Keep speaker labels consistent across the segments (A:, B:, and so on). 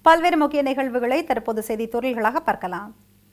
A: பல்வேறு முக்கிய நிகழ்வுகளை தற்போது செய்தி துறைகளாக பார்க்கலாம்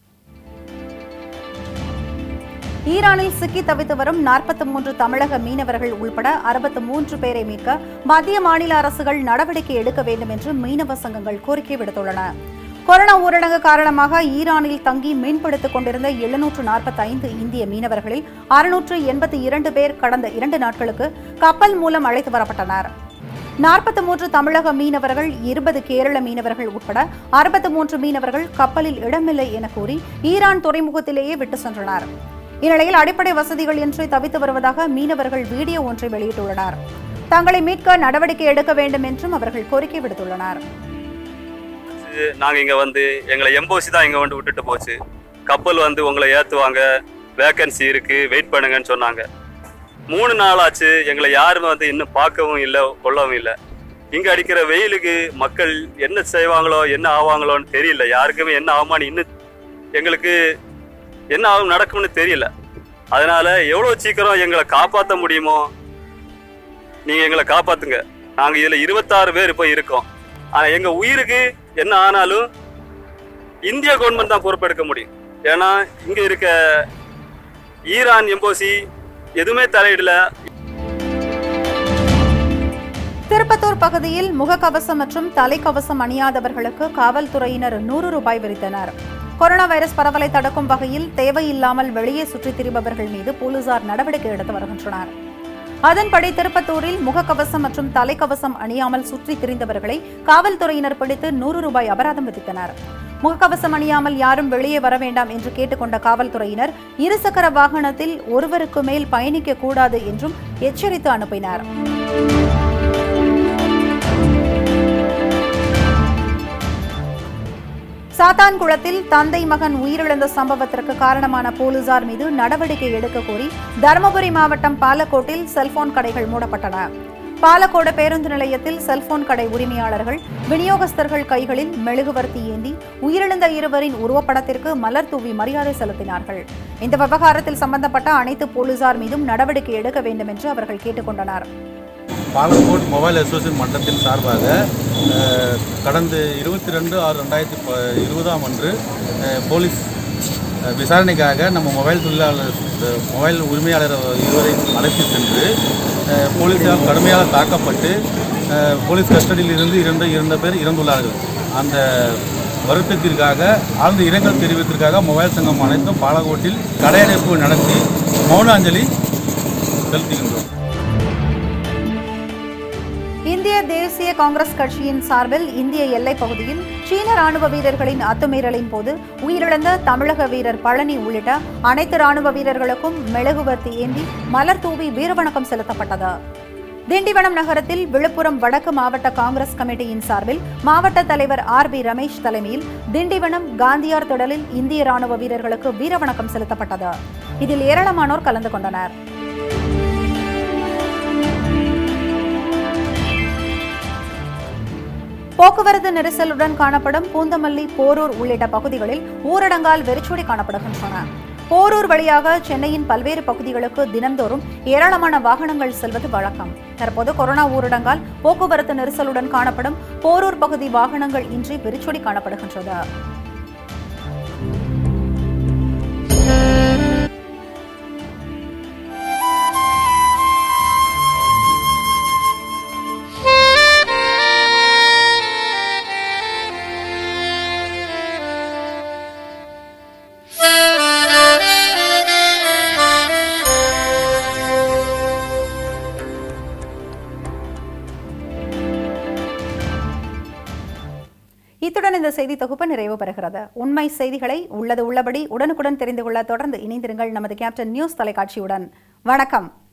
A: ஈரானில் சிக்கி தவித்து வரும் நாற்பத்தி மூன்று தமிழக மீனவர்கள் உள்பட அறுபத்து மூன்று பேரை மீட்க மத்திய மாநில அரசுகள் நடவடிக்கை எடுக்க வேண்டும் என்று மீனவ சங்கங்கள் கோரிக்கை விடுத்துள்ளன கொரோனா ஊரடங்கு காரணமாக ஈரானில் தங்கி மீன்பிடித்துக் கொண்டிருந்த எழுநூற்று நாற்பத்தைந்து இந்திய மீனவர்களில் அறுநூற்று எண்பத்தி இரண்டு பேர் கடந்த இரண்டு நாட்களுக்கு கப்பல் மூலம் அழைத்து வரப்பட்டனர் நாற்பத்தி மூன்று தமிழக மீனவர்கள் இருபது கேரள மீனவர்கள் உட்பட அறுபத்தி மூன்று மீனவர்கள் கப்பலில் இடமில்லை என கூறி ஈரான் துறைமுகத்திலேயே விட்டு சென்றனர் இந்நிலையில் அடிப்படை வசதிகள் இன்றி தவித்து வருவதாக மீனவர்கள் வீடியோ ஒன்றை வெளியிட்டுள்ளனர் தங்களை மீட்க நடவடிக்கை எடுக்க வேண்டும் என்றும் அவர்கள் கோரிக்கை விடுத்துள்ளனர்
B: நாங்கள் இங்கே வந்து எங்களை எம்போசி தான் இங்கே வந்து விட்டுட்டு போச்சு கப்பல் வந்து உங்களை ஏற்றுவாங்க வேக்கன்சி இருக்குது வெயிட் பண்ணுங்கன்னு சொன்னாங்க மூணு நாள் ஆச்சு எங்களை யாருமே வந்து இன்னும் பார்க்கவும் இல்லை கொள்ளவும் இல்லை இங்கே அடிக்கிற வெயிலுக்கு மக்கள் என்ன செய்வாங்களோ என்ன ஆவாங்களோன்னு தெரியல யாருக்குமே என்ன ஆகுமான்னு இன்னும் எங்களுக்கு என்ன ஆகும் நடக்கும்னு தெரியல அதனால எவ்வளோ சீக்கிரம் எங்களை காப்பாற்ற முடியுமோ நீங்கள் எங்களை காப்பாற்றுங்க நாங்கள் இதில் இருபத்தாறு பேர் இப்போ இருக்கோம் ஆனால் எங்கள் உயிருக்கு என்ன ஆனாலும் இந்திய கவர்மெண்ட் தான் பொறுப்பெடுக்க முடியும் ஏன்னா இங்கே இருக்க ஈரான் எம்போசி எதுவுமே தலையிடல
A: திருப்பத்தூர் பகுதியில் முகக்கவசம் மற்றும் தலைக்கவசம் அணியாதவர்களுக்கு காவல்துறையினர் நூறு ரூபாய் விரித்தனர் கொரோனா வைரஸ் பரவலை தடுக்கும் வகையில் தேவையில்லாமல் வெளியே சுற்றித் திரிபவர்கள் மீது போலீசார் நடவடிக்கை எடுத்து வருகின்றனர் அதன்படி திருப்பத்தூரில் முகக்கவசம் மற்றும் தலைக்கவசம் அணியாமல் சுற்றித் திரிந்தவர்களை காவல்துறையினர் பிடித்து நூறு ரூபாய் அபராதம் விதித்தனர் முகக்கவசம் அணியாமல் யாரும் வெளியே வர வேண்டாம் என்று கேட்டுக்கொண்ட காவல்துறையினர் இருசக்கர வாகனத்தில் ஒருவருக்கு மேல் பயணிக்க கூடாது என்றும் எச்சரித்து அனுப்பினர் சாத்தான்குளத்தில் தந்தை மகன் உயிரிழந்த சம்பவத்திற்கு காரணமான போலீசார் மீது நடவடிக்கை எடுக்க கோரி தருமபுரி மாவட்டம் பாலக்கோட்டில் செல்போன் கடைகள் மூடப்பட்டன பாலக்கோடு பேருந்து நிலையத்தில் செல்போன் கடை உரிமையாளர்கள் விநியோகஸ்தர்கள் கைகளில் மெழுகுவர்த்தி ஏந்தி உயிரிழந்த இருவரின் உருவப்படத்திற்கு மலர் தூவி மரியாதை செலுத்தினார்கள் இந்த விவகாரத்தில் சம்பந்தப்பட்ட அனைத்து போலீசார் மீதும் நடவடிக்கை எடுக்க வேண்டும் என்று அவர்கள் கேட்டுக்கொண்டனர்
C: பாலக்கோட் மொபைல் அசோசியேஷன் மன்றத்தின் சார்பாக அஹ், கடந்த இருபத்தி ரெண்டு ஆறு ரெண்டாயிரத்தி ப இருபதாம் அன்று அஹ், போலீஸ் அஹ், விசாரணைக்காக நம்ம மொபைல் தொழிலாளர் அஹ், மொபைல் உரிமையாளர் இருவரை அழைத்து சென்று அஹ், போலீஸால் கடுமையாக தாக்கப்பட்டு அஹ், போலீஸ் கஸ்டடியில் இருந்து இரண்டு இரண்டு பேர் இறந்துள்ளார்கள் அந்த வருத்தத்திற்காக ஆழ்ந்த இரங்கல் தெரிவித்திற்காக மொபைல் சங்கம் அனைத்தும் பாலக்கோட்டில் கடையடைப்பு நடத்தி மௌன அஞ்சலி செலுத்துகின்றோம்
A: இந்திய தேசிய காங்கிரஸ் கட்சியின் சார்பில் இந்திய எல்லைப் பகுதியில் சீன ராணுவ வீரர்களின் அத்துமீறலின் போது உயிரிழந்த தமிழக வீரர் பழனி உள்ளிட்ட அனைத்து ராணுவ வீரர்களுக்கும் மெழுகுவர்த்தி ஏந்தி மலர் தூவி வீரவணக்கம் செலுத்தப்பட்டது திண்டிவனம் நகரத்தில் விழுப்புரம் வடக்கு மாவட்ட காங்கிரஸ் கமிட்டியின் சார்பில் மாவட்ட தலைவர் ஆர் பி ரமேஷ் தலைமையில் திண்டிவனம் காந்தியார் திடலில் இந்திய ராணுவ வீரர்களுக்கு வீரவணக்கம் செலுத்தப்பட்டது இதில் ஏராளமானோர் கலந்து கொண்டனர் போக்குவரத்து நெரிசலுடன் காணப்படும் பூந்தமல்லி போரூர் உள்ளிட்ட பகுதிகளில் ஊரடங்கால் வெறிச்சோடி காணப்படுகின்றன போரூர் வழியாக சென்னையின் பல்வேறு பகுதிகளுக்கு தினந்தோறும் ஏராளமான வாகனங்கள் செல்வது வழக்கம் தற்போது கொரோனா ஊரடங்கால் போக்குவரத்து நெரிசலுடன் காணப்படும் போரூர் பகுதி வாகனங்கள் இன்றி வெறிச்சோடி காணப்படுகின்றது இத்துடன் இந்த செய்தி தொகுப்பு நிறைவு பெறுகிறது உண்மை செய்திகளை உள்ளது உள்ளபடி உடனுக்குடன் தெரிந்து கொள்ள தொடர்ந்து இணைந்திருங்கள் நமது கேப்டன் நியூஸ் தொலைக்காட்சியுடன் வணக்கம்